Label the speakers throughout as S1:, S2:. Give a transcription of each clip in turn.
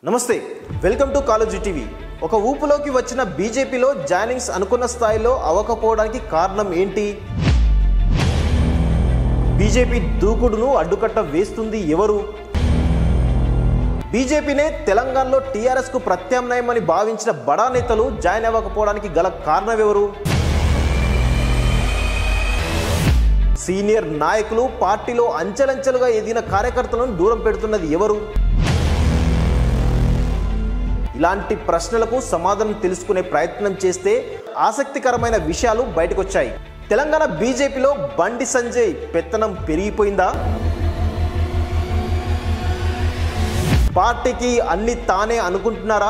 S1: నమస్తే welcome to college TV ఒక ఊపులోకి వచ్చిన బీజేపీలో జాయినింగ్స్ అనుకున్న స్థాయిలో అవ్వకపోవడానికి కారణం ఏంటి బీజేపీ దూకుడును అడ్డుకట్ట వేస్తుంది ఎవరు బీజేపీనే తెలంగాణలో టీఆర్ఎస్ కు ప్రత్యామ్నాయమని భావించిన బడా నేతలు జాయిన్ అవ్వకపోవడానికి గల కారణం ఎవరు సీనియర్ నాయకులు పార్టీలో అంచెలంచెలుగా ఎదిగిన కార్యకర్తలను దూరం పెడుతున్నది ఎవరు ఇలాంటి ప్రశ్నలకు సమాధానం తెలుసుకునే ప్రయత్నం చేస్తే ఆసక్తికరమైన విషయాలు బయటకొచ్చాయి తెలంగాణ బీజేపీలో బండి సంజయ్ పెత్తనం పెరిగిపోయిందా పార్టీకి అన్ని తానే అనుకుంటున్నారా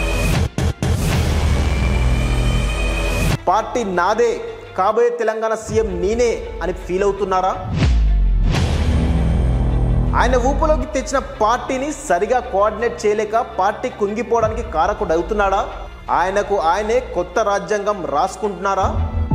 S1: పార్టీ నాదే కాబోయే తెలంగాణ సీఎం నేనే అని ఫీల్ అవుతున్నారా ఆయన ఊపులోకి తెచ్చిన పార్టీని సరిగా కోఆర్డినేట్ చేయలేక పార్టీ కుంగిపోవడానికి కారకుడు అవుతున్నాడా ఆయనకు ఆయనే కొత్త రాజ్యాంగం రాసుకుంటున్నారా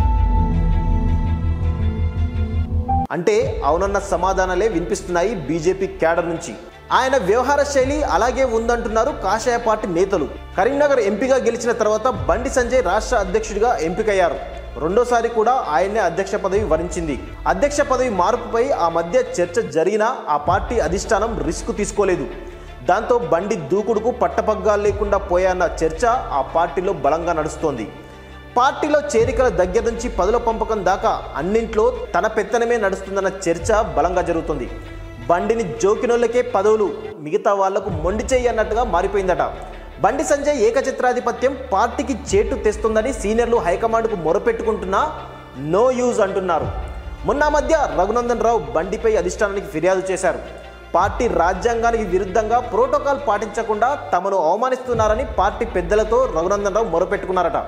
S1: అంటే అవునన్న సమాధానాలే వినిపిస్తున్నాయి బీజేపీ క్యాడర్ నుంచి ఆయన వ్యవహార శైలి అలాగే ఉందంటున్నారు కాషాయ పార్టీ నేతలు కరీంనగర్ ఎంపీగా గెలిచిన తర్వాత బండి సంజయ్ రాష్ట్ర అధ్యక్షుడిగా ఎంపికయ్యారు రెండోసారి కూడా ఆయనే అధ్యక్ష పదవి వరించింది అధ్యక్ష పదవి మార్పుపై ఆ మధ్య చర్చ జరిగినా ఆ పార్టీ అధిష్టానం రిస్క్ తీసుకోలేదు దాంతో బండి దూకుడుకు పట్టపగ్గాలు లేకుండా పోయాన్న చర్చ ఆ పార్టీలో బలంగా నడుస్తోంది పార్టీలో చేరికల దగ్గర నుంచి పదుల పంపకం దాకా అన్నింట్లో తన పెత్తనమే నడుస్తుందన్న చర్చ బలంగా జరుగుతుంది బండిని జోకినోళ్ళకే పదవులు మిగతా వాళ్లకు మొండి చెయ్యి అన్నట్టుగా మారిపోయిందట బండి సంజయ్ ఏకచిత్రాధిపత్యం పార్టీకి చేటు తెస్తుందని సీనియర్లు హైకమాండ్కు మొరపెట్టుకుంటున్నా నో యూజ్ అంటున్నారు మొన్న మధ్య రఘునందన్ రావు బండిపై అధిష్టానానికి ఫిర్యాదు చేశారు పార్టీ రాజ్యాంగానికి విరుద్ధంగా ప్రోటోకాల్ పాటించకుండా తమను అవమానిస్తున్నారని పార్టీ పెద్దలతో రఘునందన్ రావు మొరపెట్టుకున్నారట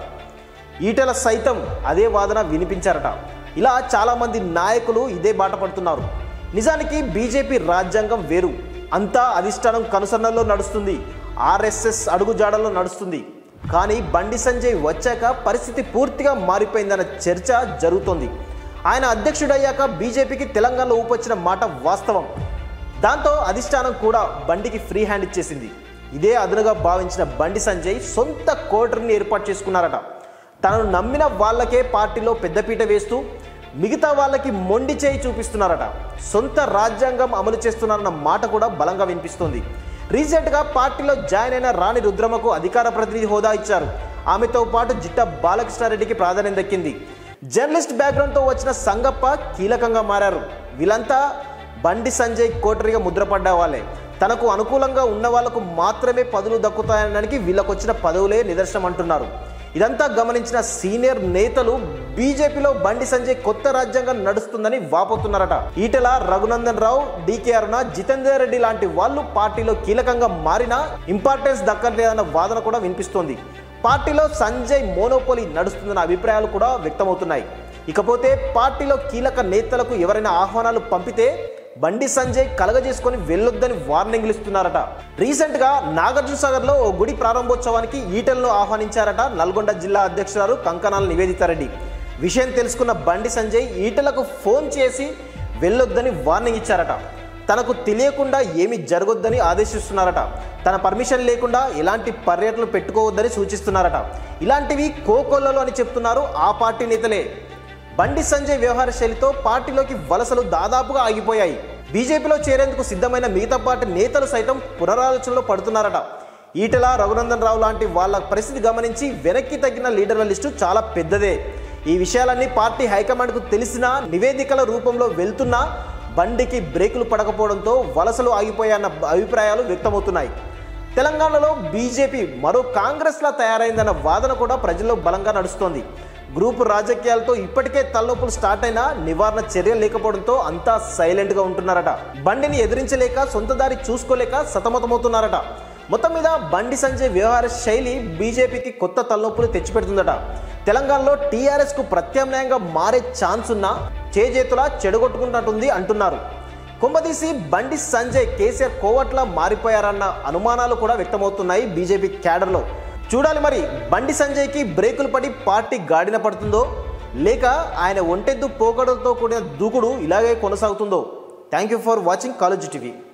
S1: ఈటెల సైతం అదే వాదన వినిపించారట ఇలా చాలామంది నాయకులు ఇదే బాట పడుతున్నారు నిజానికి బీజేపీ రాజ్యాంగం వేరు అంతా అధిష్టానం కనుసన్నల్లో నడుస్తుంది ఆర్ఎస్ఎస్ అడుగుజాడల్లో నడుస్తుంది కానీ బండి సంజయ్ వచ్చాక పరిస్థితి పూర్తిగా మారిపోయిందన్న చర్చ జరుగుతోంది ఆయన అధ్యక్షుడయ్యాక బీజేపీకి తెలంగాణలో ఊపొచ్చిన మాట వాస్తవం దాంతో అధిష్టానం కూడా బండికి ఫ్రీ హ్యాండ్ ఇచ్చేసింది ఇదే అదునుగా భావించిన బండి సంజయ్ సొంత కోటరీని ఏర్పాటు చేసుకున్నారట తనను నమ్మిన వాళ్ళకే పార్టీలో పెద్దపీట వేస్తూ మిగతా వాళ్ళకి మొండి చేయి చూపిస్తున్నారట సొంత రాజ్యాంగం అమలు చేస్తున్నారన్న మాట కూడా బలంగా వినిపిస్తోంది రీసెంట్గా పార్టీలో జాయిన్ అయిన రాణి రుద్రమకు అధికార ప్రతినిధి హోదా ఇచ్చారు ఆమెతో పాటు జిట్ట బాలకృష్ణారెడ్డికి ప్రాధాన్యం దక్కింది జర్నలిస్ట్ బ్యాక్గ్రౌండ్తో వచ్చిన సంగప్ప కీలకంగా మారారు వీళ్ళంతా బండి సంజయ్ కోటరిగా ముద్రపడ్డ వాళ్ళే తనకు అనుకూలంగా ఉన్న వాళ్లకు మాత్రమే పదవులు దక్కుతాయనడానికి వీళ్ళకు వచ్చిన పదవులే నిదర్శనం అంటున్నారు ఇదంతా గమనించిన సీనియర్ నేతలు బీజేపీలో బండి సంజయ్ కొత్త రాజ్యాంగం నడుస్తుందని వాపోతున్నారట ఈటెల రఘునందన్ రావు డీకే అరుణ జితేందర్ రెడ్డి లాంటి వాళ్ళు పార్టీలో కీలకంగా మారినా ఇంపార్టెన్స్ దక్కలేదన్న వాదన కూడా వినిపిస్తోంది పార్టీలో సంజయ్ మోనోపోలి నడుస్తుందన్న అభిప్రాయాలు కూడా వ్యక్తమవుతున్నాయి ఇకపోతే పార్టీలో కీలక నేతలకు ఎవరైనా ఆహ్వానాలు పంపితే బండి సంజయ్ కలగజేసుకొని వెళ్ళొద్దని వార్నింగ్లు ఇస్తున్నారట రీసెంట్ గా నాగార్జున సాగర్ లో ఓ గుడి ప్రారంభోత్సవానికి ఈటెలను ఆహ్వానించారట నల్గొండ జిల్లా అధ్యక్షురాలు కంకనాల నివేదితారెడ్డి విషయం తెలుసుకున్న బండి సంజయ్ ఈటెలకు ఫోన్ చేసి వెళ్ళొద్దని వార్నింగ్ ఇచ్చారట తనకు తెలియకుండా ఏమి జరగొద్దని ఆదేశిస్తున్నారట తన పర్మిషన్ లేకుండా ఎలాంటి పర్యటనలు పెట్టుకోవద్దని సూచిస్తున్నారట ఇలాంటివి కోకొల్లలో అని చెప్తున్నారు ఆ పార్టీ నేతలే బండి సంజయ్ వ్యవహార శైలితో పార్టీలోకి వలసలు దాదాపుగా ఆగిపోయాయి బీజేపీలో చేరేందుకు సిద్ధమైన మిగతా పార్టీ నేతలు సైతం పునరాలోచనలో పడుతున్నారట ఈటెల రఘునందన్ రావు లాంటి వాళ్ళ పరిస్థితి గమనించి వెనక్కి తగ్గిన లీడర్ల లిస్టు చాలా పెద్దదే ఈ విషయాలన్నీ పార్టీ హైకమాండ్కు తెలిసినా నివేదికల రూపంలో వెళ్తున్నా బండికి బ్రేకులు పడకపోవడంతో వలసలు ఆగిపోయాయన్న అభిప్రాయాలు వ్యక్తమవుతున్నాయి తెలంగాణలో బీజేపీ మరో కాంగ్రెస్లా తయారైందన్న వాదన కూడా ప్రజల్లో బలంగా నడుస్తోంది గ్రూపు రాజకీయాలతో ఇప్పటికే తలనొప్పులు స్టార్ట్ అయినా నివారణ చర్యలు లేకపోవడంతో అంతా సైలెంట్గా ఉంటున్నారట బండిని ఎదిరించలేక సొంత దారి చూసుకోలేక సతమతమవుతున్నారట మొత్తం మీద బండి సంజయ్ వ్యవహార శైలి బీజేపీకి కొత్త తలనొప్పులు తెచ్చిపెడుతుందట తెలంగాణలో టీఆర్ఎస్కు ప్రత్యామ్నాయంగా మారే ఛాన్స్ ఉన్నా చేజేతులా చెడగొట్టుకున్నట్టుంది అంటున్నారు కుంభదీసి బండి సంజయ్ కేసీఆర్ కోవట్లా మారిపోయారన్న అనుమానాలు కూడా వ్యక్తమవుతున్నాయి బీజేపీ క్యాడర్లో చూడాలి మరి బండి సంజయ్కి బ్రేకులు పడి పార్టీ గాడిన పడుతుందో లేక ఆయన ఒంటెద్దు పోకడలతో కూడిన దూకుడు ఇలాగే కొనసాగుతుందో thank you for watching college TV